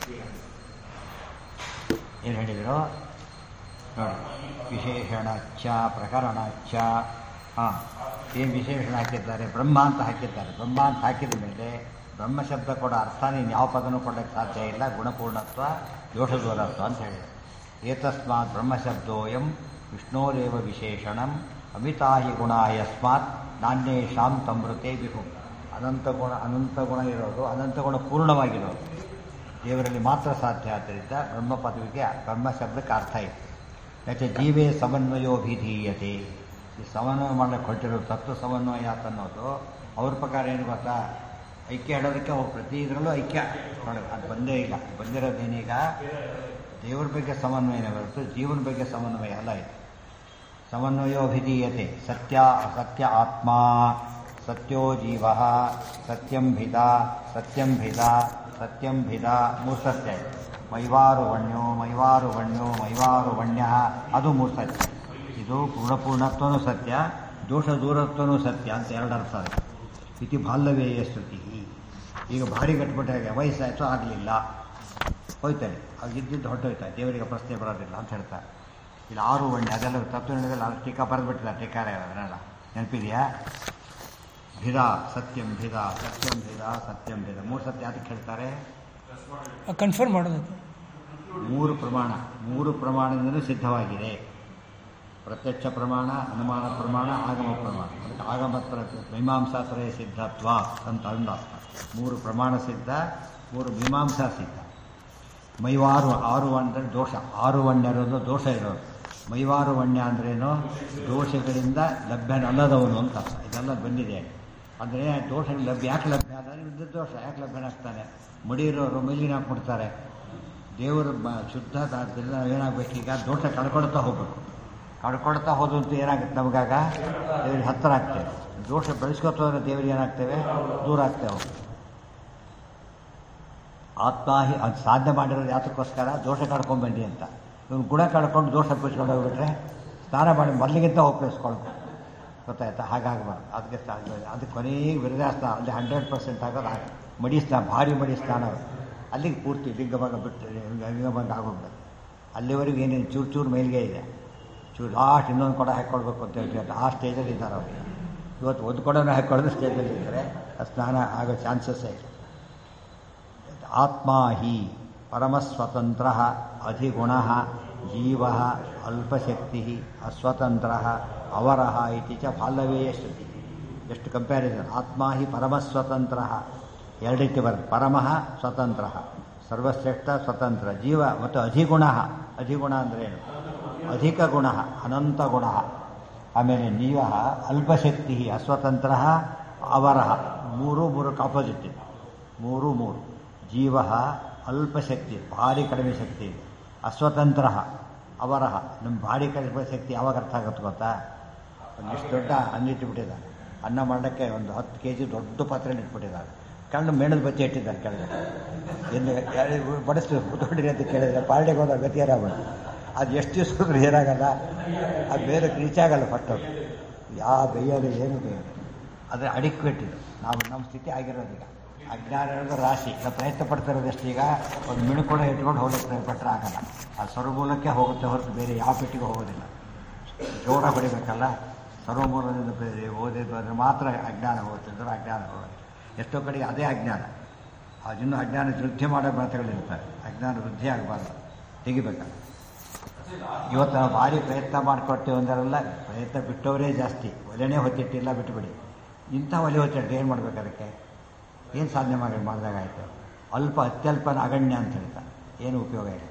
ಏನು ಹೇಳಿದರು ನೋಡಿ ವಿಶೇಷಣಚ್ಚ ಪ್ರಕರಣಚ್ಚ ಹಾಂ ಏನು ವಿಶೇಷಣ ಹಾಕಿದ್ದಾರೆ ಬ್ರಹ್ಮ ಅಂತ ಹಾಕಿದ್ದಾರೆ ಬ್ರಹ್ಮ ಅಂತ ಹಾಕಿದ ಮೇಲೆ ಬ್ರಹ್ಮ ಶಬ್ದ ಕೊಡೋ ಅರ್ಥ ನೀನು ಯಾವ ಪದನೂ ಕೊಡೋಕ್ಕೆ ಸಾಧ್ಯ ಇಲ್ಲ ಗುಣಪೂರ್ಣತ್ವ ದೋಷದೂರತ್ವ ಅಂತ ಹೇಳಿದರು ಏತಸ್ಮಾತ್ ಬ್ರಹ್ಮಶಬ್ದೋಯಂ ವಿಷ್ಣೋರೇವ ವಿಶೇಷಣಂ ಅಮಿತಾಹಿ ಗುಣ ಯಸ್ಮಾತ್ ನಾಣ್ಯೇಷಾಂ ತಮೃತೆ ವಿಭು ಅನಂತ ಗುಣ ಅನಂತ ಗುಣ ಇರೋದು ಅನಂತ ಗುಣ ಪೂರ್ಣವಾಗಿರೋದು ದೇವರಲ್ಲಿ ಮಾತ್ರ ಸಾಧ್ಯ ಆದ್ದರಿಂದ ಬ್ರಹ್ಮ ಪದವಿಗೆ ಬ್ರಹ್ಮ ಶಬ್ದಕ್ಕೆ ಅರ್ಥ ಇದೆ ಯಾಕೆ ಜೀವೇ ಸಮನ್ವಯೋಭಿಧೀಯತೆ ಈ ಸಮನ್ವಯ ಮಾಡಕ್ಕೆ ಹೊರಟಿರೋ ತತ್ವ ಸಮನ್ವಯ ಅಂತ ಅನ್ನೋದು ಅವ್ರ ಪ್ರಕಾರ ಏನು ಗೊತ್ತಾ ಐಕ್ಯ ಹೇಳೋದಕ್ಕೆ ಅವ್ರು ಪ್ರತಿ ಇದರಲ್ಲೂ ಐಕ್ಯ ನೋಡಿ ಅದು ಬಂದೇ ಇಲ್ಲ ಬಂದಿರೋದೇನೀಗ ದೇವ್ರ ಬಗ್ಗೆ ಸಮನ್ವಯನೇ ಬರುತ್ತೆ ಜೀವನ ಬಗ್ಗೆ ಸಮನ್ವಯ ಅಲ್ಲ ಇದು ಸಮನ್ವಯೋಭಿಧೀಯತೆ ಸತ್ಯ ಅಸತ್ಯ ಆತ್ಮ ಸತ್ಯೋ ಜೀವ ಸತ್ಯಂ ಭಿದ ಸತ್ಯಂ ಭಿದ ಸತ್ಯಂ ಭಿದ ಮೂರು ಸತ್ಯ ಇದೆ ಮೈವಾರು ವಣ್ಯೋ ಮೈವಾರು ವಣ್ಯೋ ಮೈವಾರು ವಣ್ಯ ಅದು ಮೂರು ಸತ್ಯ ಇದು ಪೂರ್ಣಪೂರ್ಣತ್ವನೂ ಸತ್ಯ ದೋಷ ದೂರತ್ವನೂ ಸತ್ಯ ಅಂತ ಎರಡು ಅರ್ಥ ಇದೆ ಇತಿ ಬಾಲ್ಯವೇಯ ಶ್ರುತಿ ಈಗ ಭಾರಿ ಗಟ್ಬಿಟ್ಟಾಗ ವಯಸ್ಸಾಯಿತು ಆಗಲಿಲ್ಲ ಹೋಯ್ತಾರೆ ಅವು ಇದ್ದಿದ್ದು ಹೊಟ್ಟೋಯ್ತಾರೆ ದೇವರಿಗೆ ಪ್ರಶ್ನೆ ಬರೋದಿಲ್ಲ ಅಂತ ಹೇಳ್ತಾರೆ ಇಲ್ಲಿ ಆರು ವಣ್ಯ ಅದೆಲ್ಲ ತತ್ವದಲ್ಲಿ ಅದು ಟೀಕಾ ಬರೆದ್ಬಿಟ್ಟಿಲ್ಲ ಟೀಕಾರ ಅದನ್ನೆಲ್ಲ ನೆನಪಿದೆಯಾ ಭಿದ ಸತ್ಯಂ ಭಿದ ಸತ್ಯಂ ಭಿದ ಸತ್ಯಂ ಭಿದ ಮೂರು ಸತ್ಯ ಅದಕ್ಕೆ ಹೇಳ್ತಾರೆ ಕನ್ಫರ್ಮ್ ಮಾಡೋದು ಮೂರು ಪ್ರಮಾಣ ಮೂರು ಪ್ರಮಾಣದಿಂದಲೂ ಸಿದ್ಧವಾಗಿದೆ ಪ್ರತ್ಯಕ್ಷ ಪ್ರಮಾಣ ಅನುಮಾನ ಪ್ರಮಾಣ ಆಗಮ ಪ್ರಮಾಣ ಅದಕ್ಕೆ ಆಗಮ ಮೀಮಾಂಸಾತ್ರಯ ಸಿದ್ಧತ್ವ ಅಂತ ಅಂದಾರ್ಥ ಮೂರು ಪ್ರಮಾಣ ಸಿದ್ಧ ಮೂರು ಮೀಮಾಂಸಾ ಸಿದ್ಧ ಮೈವಾರು ಆರು ಅಂದರೆ ದೋಷ ಆರು ವಣ್ಯ ಇರೋದು ದೋಷ ಇರೋದು ಮೈವಾರು ವಣ್ಯ ಅಂದ್ರೇನು ದೋಷಗಳಿಂದ ಲಭ್ಯನಲ್ಲದವನು ಅಂತ ಅರ್ಥ. ಇದೆಲ್ಲ ಬಂದಿದೆ ಅಂದರೆ ದೋಷಗಳು ಲಭ್ಯ ಯಾಕೆ ಲಭ್ಯ ಅಂದರೆ ವಿದ್ಯುತ್ ದೋಷ ಯಾಕೆ ಲಭ್ಯನಾಗ್ತಾನೆ ಮಡಿಯಿರೋರು ಮೇಲಿನ ಹಾಕ್ಬಿಡ್ತಾರೆ ದೇವರು ಬ ಶುದ್ಧ ಆದ್ದರಿಂದ ಏನಾಗಬೇಕೀಗ ದೋಷ ಕಳ್ಕೊಳ್ತಾ ಹೋಗ್ಬೇಕು ಕಳ್ಕೊಳ್ತಾ ಹೋದಂತೂ ಏನಾಗುತ್ತೆ ನಮಗಾಗ ದೇವರಿಗೆ ಹತ್ತಿರ ಆಗ್ತೇವೆ ದೋಷ ಬೆಳೆಸ್ಕೊತ ಹೋದ್ರೆ ದೇವರಿಗೆ ಏನಾಗ್ತೇವೆ ದೂರ ಆಗ್ತೇವೆ ಹೋಗ್ತೇವೆ ಆತ್ಮಾಹಿ ಅದು ಸಾಧನೆ ಮಾಡಿರೋದು ಯಾತಕ್ಕೋಸ್ಕರ ದೋಷ ಕಳ್ಕೊಂಡ್ಬನ್ನಿ ಅಂತ ಇವನು ಗುಣ ಕಳ್ಕೊಂಡು ದೋಷ ಒಪ್ಪಿಸ್ಕೊಂಡು ಹೋಗ್ಬಿಟ್ರೆ ಸ್ನಾನ ಮಾಡಿ ಮೊದಲಿಗಿಂತ ಒಪ್ಪಿಸ್ಕೊಳ್ಬೇಕು ಗೊತ್ತಾಯ್ತಾ ಹಾಗಾಗಬಾರ್ದು ಅದಕ್ಕೆ ಸ್ನಾನ ಅದಕ್ಕೆ ಕೊನೆಗೆ ವಿರದಾಸ್ನ ಅಲ್ಲಿ ಹಂಡ್ರೆಡ್ ಪರ್ಸೆಂಟ್ ಆಗೋದು ಹಾಗೆ ಮಡಿ ಸ್ನಾನ ಭಾರಿ ಮಡಿ ಸ್ನಾನ ಅದು. ಅಲ್ಲಿಗೆ ಪೂರ್ತಿ ಲಿಂಗಭಂಗ ಬಿಟ್ಟು ಲಿಂಗಭಂಗ ಆಗೋಗ್ಬಿಡುತ್ತೆ ಅಲ್ಲಿವರೆಗೂ ಏನೇನು ಚೂರು ಚೂರು ಮೇಲ್ಗೆ ಇದೆ ಚೂರು ಲಾಸ್ಟ್ ಇನ್ನೊಂದು ಕೊಡ ಹಾಕ್ಕೊಳ್ಬೇಕು ಅಂತ ಹೇಳ್ತಾರೆ ಆ ಸ್ಟೇಜಲ್ಲಿ ಇದ್ದಾರೆ ಅವರು ಇವತ್ತು ಒಂದು ಕೊಡನ ಹಾಕ್ಕೊಳ್ಳೋದು ಸ್ಟೇಜಲ್ಲಿ ಇದ್ದಾರೆ ಆ ಸ್ನಾನ ಆಗೋ ಚಾನ್ಸಸ್ಸೇ ಇಲ್ಲ ಆತ್ಮ ಹಿ ಪರಮಸ್ವತಂತ್ರ ಅಧಿಗುಣ ಜೀವ ಅಲ್ಪಶಕ್ತಿ ಅಸ್ವತಂತ್ರ ಅವರಹ ಇತಿ ಚ ಬಾಲ್ಯವೇಯ ಶ್ರುತಿ ಎಷ್ಟು ಕಂಪ್ಯಾರಿಸನ್ ಆತ್ಮ ಹಿ ಪರಮಸ್ವತಂತ್ರ ಎರಡಿಟ್ಟು ಬರುತ್ತೆ ಪರಮಃ ಸ್ವತಂತ್ರ ಸರ್ವಶ್ರೇಷ್ಠ ಸ್ವತಂತ್ರ ಜೀವ ಮತ್ತು ಅಧಿಗುಣ ಅಧಿಗುಣ ಅಂದ್ರೇನು ಅಧಿಕ ಗುಣ ಅನಂತ ಗುಣ ಆಮೇಲೆ ನೀವ ಅಲ್ಪಶಕ್ತಿ ಅಸ್ವತಂತ್ರ ಅವರಹ ಮೂರು ಮೂರು ಆಪೋಸಿಟ್ ಇದೆ ಮೂರು ಮೂರು ಜೀವ ಅಲ್ಪಶಕ್ತಿ ಭಾರಿ ಕಡಿಮೆ ಶಕ್ತಿ ಇದೆ ಅಸ್ವತಂತ್ರ ಅವರಹ ನಮ್ಮ ಭಾರಿ ಕಡಿಮೆ ಶಕ್ತಿ ಯಾವಾಗ ಅರ್ಥ ಆಗುತ್ತೆ ಗೊತ್ತಾ ಒಂದು ಇಷ್ಟು ದೊಡ್ಡ ಅನ್ನ ಇಟ್ಟುಬಿಟ್ಟಿದ್ದಾರೆ ಅನ್ನ ಮಾಡಕ್ಕೆ ಒಂದು ಹತ್ತು ಕೆ ಜಿ ದೊಡ್ಡ ಪಾತ್ರೆಯಲ್ಲಿ ಇಟ್ಬಿಟ್ಟಿದ್ದಾರೆ ಕಣ್ಣು ಮೇಣದ ಬಚ್ಚೆ ಇಟ್ಟಿದ್ದಾರೆ ಕೆಳಗೆ ಎಂದು ಬಡಿಸ್ತು ಕೂತ್ಕೊಂಡಿರಿ ಅಂತ ಕೇಳಿದ್ರೆ ಪಾರ್ಟಿಗೆ ಹೋದಾಗ ಗತಿಯಾರಾಗ್ಬಿಟ್ಟು ಅದು ಎಷ್ಟು ದಿವಸ ಹೋದ್ರೂ ಏನಾಗಲ್ಲ ಅದು ಬೇರೆ ರೀಚ್ ಆಗಲ್ಲ ಫಸ್ಟ್ ಅದು ಯಾವ ಬೇಯೋದು ಏನು ಬೇಯೋದು ಆದರೆ ಅಡಿಕ್ವೇಟ್ ಇದು ನಾವು ನಮ್ಮ ಸ್ಥಿತಿ ಆಗಿರೋದೀಗ ಅಜ್ಞಾನ ಇರೋದು ರಾಶಿ ನಾವು ಪ್ರಯತ್ನ ಪಡ್ತಿರೋದಷ್ಟು ಈಗ ಒಂದು ಮಿಣುಕೊಡ ಇಟ್ಕೊಂಡು ಹೋಗಕ್ಕೆ ಪಟ್ಟರೆ ಆಗಲ್ಲ ಆ ಸರ್ವಮೂಲಕ್ಕೆ ಹೋಗುತ್ತೆ ಹೊರತು ಬೇರೆ ಯಾವ ಪೆಟ್ಟಿಗೆ ಹೋಗೋದಿಲ್ಲ ಜೋರ ಹೊಡಿಬೇಕಲ್ಲ ಸರ್ವಮೂಲದಿಂದ ಬೇರೆ ಓದಿದ್ದು ಅಂದರೆ ಮಾತ್ರ ಅಜ್ಞಾನ ಹೋಗುತ್ತೆ ಅಂದ್ರೆ ಅಜ್ಞಾನ ಹೋಗುತ್ತೆ ಎಷ್ಟೋ ಕಡೆಗೆ ಅದೇ ಅಜ್ಞಾನ ಅದಿನ್ನೂ ಅಜ್ಞಾನ ವೃದ್ಧಿ ಮಾಡೋ ಮಾತುಗಳಿರ್ತಾರೆ ಅಜ್ಞಾನ ವೃದ್ಧಿ ಆಗಬಾರ್ದು ತೆಗಿಬೇಕಲ್ಲ ಇವತ್ತು ನಾವು ಭಾರಿ ಪ್ರಯತ್ನ ಮಾಡಿಕೊಡ್ತೇವೆ ಅಂದರೆಲ್ಲ ಪ್ರಯತ್ನ ಬಿಟ್ಟವರೇ ಜಾಸ್ತಿ ಒಲೆನೇ ಹೊತ್ತಿಟ್ಟಿಲ್ಲ ಬಿಟ್ಟುಬಿಡಿ ಇಂಥ ಒಲೆ ಹೊತ್ತಿಟ್ಟು ಏನು ಮಾಡ್ಬೇಕು ಅದಕ್ಕೆ ಏನು ಸಾಧನೆ ಮಾಡಿ ಮಾಡಿದಾಗಾಯ್ತು ಅಲ್ಪ ಅತ್ಯಲ್ಪ ಅಗಣ್ಯ ಅಂತ ಹೇಳ್ತಾರೆ ಏನು ಉಪಯೋಗ ಇಲ್ಲ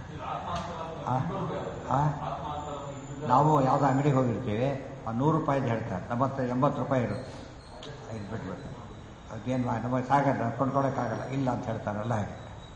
ಆ? ಆ? ನಾವು ಯಾವುದೋ ಅಂಗಡಿಗೆ ಹೋಗಿರ್ತೀವಿ ಆ ನೂರು ರೂಪಾಯಿದು ಹೇಳ್ತಾರೆ ನಮ್ಮ ಹತ್ರ ಎಂಬತ್ತು ರೂಪಾಯಿ ಇರುತ್ತೆ ಇದು ಬಿಟ್ಬಿಟ್ಟು ಅದೇನು ನಮಗೆ ಸಾಗಲ್ಲ ಕೊಂಡ್ಕೊಳ್ಳೋಕ್ಕಾಗಲ್ಲ ಇಲ್ಲ ಅಂತ ಹೇಳ್ತಾರಲ್ಲ ಹಾಗೆ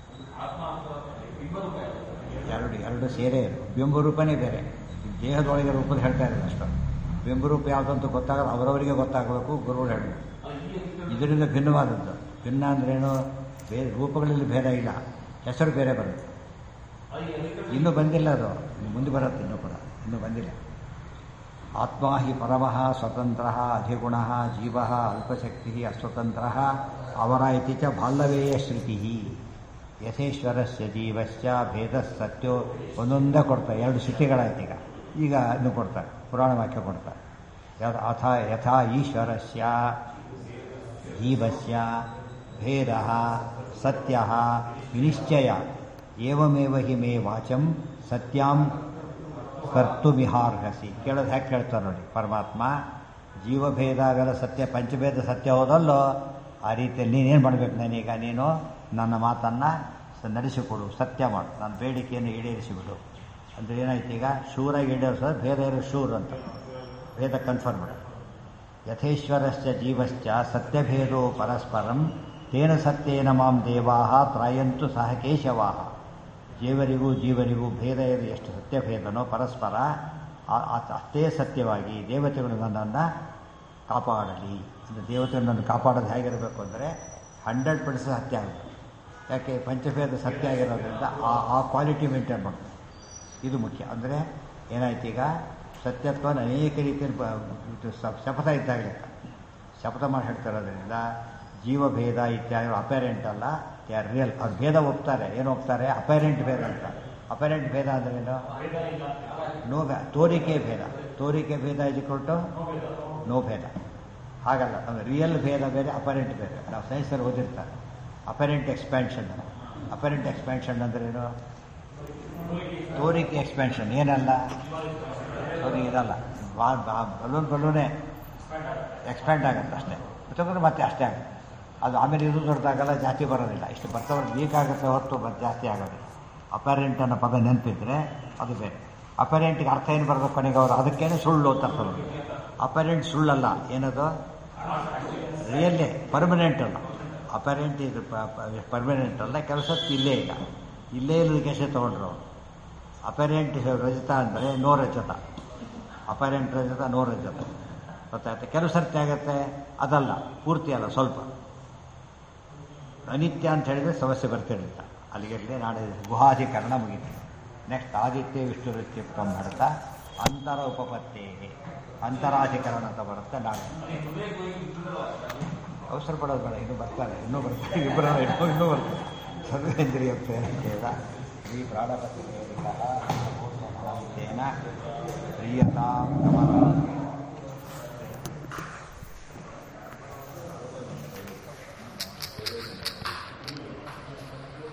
ಎರಡು ಎರಡು ಸೇರೇ ಇರು ಬಿಂಬರೂಪನೇ ಬೇರೆ ಈ ದೇಹದೊಳಗೆ ರೂಪದ ಹೇಳ್ತಾ ಇರೋದು ಅಷ್ಟು ಬಿಂಬರೂಪ ಯಾವುದಂತ ಗೊತ್ತಾಗಲ್ಲ ಅವರವರಿಗೆ ಗೊತ್ತಾಗಬೇಕು ಗುರುಗಳು ಹೇಳಬೇಕು ಇದರಿಂದ ಭಿನ್ನವಾದದ್ದು ಭಿನ್ನ ಅಂದ್ರೇನು ಬೇರೆ ರೂಪಗಳಲ್ಲಿ ಭೇದ ಇಲ್ಲ ಹೆಸರು ಬೇರೆ ಬರುತ್ತೆ ಇನ್ನೂ ಬಂದಿಲ್ಲ ಅದು ಮುಂದೆ ಬರುತ್ತೆ ಇನ್ನೂ ಕೂಡ ಇನ್ನೂ ಬಂದಿಲ್ಲ ಆತ್ಮ ಹಿ ಪರಮಃ ಸ್ವತಂತ್ರ ಅಧಿಗುಣ ಜೀವ ಅಲ್ಪಶಕ್ತಿ ಅಸ್ವತಂತ್ರ ಅವರ ಇತಿ ಚ ಬಾಲ್ಯವೇಯ ಶ್ರುತಿ ಯಥೇಶ್ವರಸ್ಯ ಜೀವಸ್ಯ ಭೇದ ಸತ್ಯೋ ಒಂದೊಂದೇ ಕೊಡ್ತಾರೆ ಎರಡು ಸ್ಥಿತಿಗಳಾಯ್ತು ಈಗ ಈಗ ಇನ್ನು ಕೊಡ್ತಾರೆ ಪುರಾಣ ವಾಕ್ಯ ಕೊಡ್ತಾರೆ ಯಥ ಅಥ ಯಥಾ ಈಶ್ವರಸ್ಯ ಜೀವಸ್ಯ ಭೇದ ಸತ್ಯ ವಿನಿಶ್ಚಯ ಏವಮೇವ ಹಿ ಮೇ ವಾಚಂ ಸತ್ಯಾಂ ಕರ್ತುಮಿಹಾರ್ಹಸಿ ಕೇಳೋದು ಹ್ಯಾಕೆ ಕೇಳ್ತಾರೆ ನೋಡಿ ಪರಮಾತ್ಮ ಜೀವಭೇದ ಅವೆಲ್ಲ ಸತ್ಯ ಪಂಚಭೇದ ಸತ್ಯ ಹೋದಲ್ಲೋ ಆ ರೀತಿಯಲ್ಲಿ ನೀನೇನು ಮಾಡಬೇಕು ನಾನೀಗ ನೀನು ನನ್ನ ಮಾತನ್ನು ಸ- ನಡೆಸಿಕೊಡು ಸತ್ಯ ಮಾಡು ನನ್ನ ಬೇಡಿಕೆಯನ್ನು ಈಡೇರಿಸಿಬಿಡು ಅಂದರೆ ಏನಾಯ್ತು ಈಗ ಶೂರಾಗಿ ಈಡೇರಿಸೋದು ಭೇದ ಇರೋ ಶೂರ್ ಅಂತ ಭೇದ ಕನ್ಫರ್ಮ್ ಮಾಡು ಯಥೇಶ್ವರಶ್ಚ ಜೀವಶ್ಚ ಸತ್ಯಭೇದೋ ಪರಸ್ಪರಂ ತೇನ ಸತ್ಯೇನ ಮಾಂ ದೇವಾಹ ತ್ರಾಯಂತು ಸಹ ಕೇಶವಾಹ ಜೀವರಿಗೂ ಜೀವರಿಗೂ ಭೇದ ಇರು ಎಷ್ಟು ಸತ್ಯಭೇದನೋ ಪರಸ್ಪರ ಆ- ಆ- ಅಷ್ಟೇ ಸತ್ಯವಾಗಿ ದೇವತೆಗಳು ನನ್ನನ್ನು ಕಾಪಾಡಲಿ ಅಂದರೆ ದೇವತೆಗಳು ನನ್ನ ಕಾಪಾಡೋದು ಹೇಗಿರಬೇಕು ಅಂದರೆ ಹಂಡ್ರೆಡ್ ಪರ್ಸೆಂಟ್ ಸತ್ಯ ಆಗಬೇಕು ಯಾಕೆ ಪಂಚಭೇದ ಸತ್ಯ ಆಗಿರೋದ್ರಿಂದ ಆ ಆ ಕ್ವಾಲಿಟಿ ಮೇಂಟೈನ್ ಮಾಡಬೇಕು ಇದು ಮುಖ್ಯ ಅಂದರೆ ಏನಾಯ್ತು ಈಗ ಸತ್ಯತ್ವನ ಅನೇಕ ರೀತಿಯಲ್ಲಿ ಬ- ಇದು ಸ- ಶಪಥ ಇದ್ದಾಗ ಲೆಕ್ಕ ಶಪಥ ಮಾಡಿ ಹೇಳ್ತಿರೋದ್ರಿಂದ ಜೀವಭೇದ ಇತ್ಯಾದಿ ಅಪೇರೆಂಟ್ ಅಲ್ಲ ದೇ ಆರ್ ರಿಯಲ್ ಅವ್ರು ಭೇದ ಒಪ್ತಾರೆ ಏನು ಒಪ್ತಾರೆ ಅಪೇರೆಂಟ್ ಭೇದ ಅಂತ ಅಪೇರೆಂಟ್ ಭೇದ ಅಂದ್ರೆ ಏನು ನೋ ಭೇ ತೋರಿಕೆ ಭೇದ ತೋರಿಕೆ ಭೇದ ಇದ್ಕೊಟ್ಟು ನೋ ಭೇದ ಹಾಗಲ್ಲ ಅಂದ್ರೆ ರಿಯಲ್ ಭೇದ ಬೇರೆ ಅಪರೆಂಟ್ ಬೇರೆ ನಾವು ಸೈನ್ಸಲ್ಲಿ ಓದಿರ್ತಾರೆ ಅಪರೆಂಟ್ ಎಕ್ಸ್ಪ್ಯಾನ್ಷನ್ ಅಪರೆಂಟ್ ಎಕ್ಸ್ಪ್ಯಾನ್ಷನ್ ಅಂದ್ರೆ ಏನು ತೋರಿಕೆ ಎಕ್ಸ್ಪ್ಯಾನ್ಷನ್ ಏನಲ್ಲ ಅದು ಇದಲ್ಲ ಬಲೂನ್ ಬಲೂನೇ ಎಕ್ಸ್ಪ್ಯಾಂಡ್ ಆಗುತ್ತೆ ಅಷ್ಟೇ ತಗೊಂಡ್ರೆ ಮತ್ತೆ ಅಷ್ಟೇ ಆಗುತ್ತೆ ಅದು ಆಮೇಲೆ ಇದು ದೊಡ್ಡದಾಗಲ್ಲ ಜಾಸ್ತಿ ಬರೋದಿಲ್ಲ ಇಷ್ಟು ಬರ್ತವ್ರು ವೀಕ್ ಆಗುತ್ತೆ ಹೊರತು ಬ- ಜಾಸ್ತಿ ಆಗೋದಿಲ್ಲ ಅಪರೆಂಟ್ ಅನ್ನೋ ಪದ ನೆನಪಿದ್ರೆ ಅದು ಬೇರೆ ಅಪರೆಂಟ್ಗೆ ಅರ್ಥ ಏನು ಬರೋದು ಕೊನೆಗೆ ಅವರು ಅದಕ್ಕೇನೆ ಸುಳ್ಳು ಅಂತ ಅರ್ಥ ಬರುತ್ತೆ ಅಪರೆಂಟ್ ಸುಳ್ಳಲ್ಲ ಏನದು ರಿಯಲ್ಲೇ ಪರ್ಮನೆಂಟ್ ಅಲ್ಲ ಅಪರೆಂಟ್ ಇದು ಪರ್ಮನೆಂಟ್ ಅಲ್ಲ ಕೆಲಸ ಇಲ್ಲೇ ಈಗ ಇಲ್ಲೇ ಇಲ್ಲದ ಕೆಲಸ ತೊಗೊಂಡ್ರು ಅವರು ಅಪರೆಂಟ್ ರಜತ ಅಂದರೆ ನೋ ರಜತ ಅಪರೆಂಟ್ ರಜತ ನೋ ರಜತ ಗೊತ್ತಾಯ್ತು ಕೆಲವು ಸರ್ತಿ ಆಗುತ್ತೆ ಅದಲ್ಲ ಪೂರ್ತಿ ಅಲ್ಲ ಸ್ವಲ್ಪ ಅನಿತ್ಯ ಅಂತ ಹೇಳಿದ್ರೆ ಸಮಸ್ಯೆ ಬರ್ತಿರಲಿಲ್ಲ ಅಲ್ಲಿಗಿರಲಿ ನಾಳೆ ಗುಹಾಧಿಕರಣ ಮುಗಿತು ನೆಕ್ಸ್ಟ್ ಆದಿತ್ಯ ವಿಷ್ಣು ವೃತ್ತಿತ್ವ ಮಾಡ್ತಾ ಅಂತರ ಉಪಪತ್ತೇಗೆ ಅಂತರಾಧಿಕರಣ ಅಂತ ಬರುತ್ತೆ ನಾಳೆ ಅವಸರ ಪಡೋದು ಬೇಡ ಇನ್ನೂ ಬರ್ತಾರೆ ಇನ್ನೂ ಬರ್ತಾರೆ ಇಬ್ಬರ ಇನ್ನೂ ಇನ್ನೂ ಬರ್ತಾರೆ ಸರ್ವೇಂದ್ರಿಯ ಪ್ರೇರಕೇನ ಶ್ರೀ ಪ್ರಾಣಪತಿ ಪ್ರೇರಿತ ಪ್ರಿಯತಾಂ ಗಮನ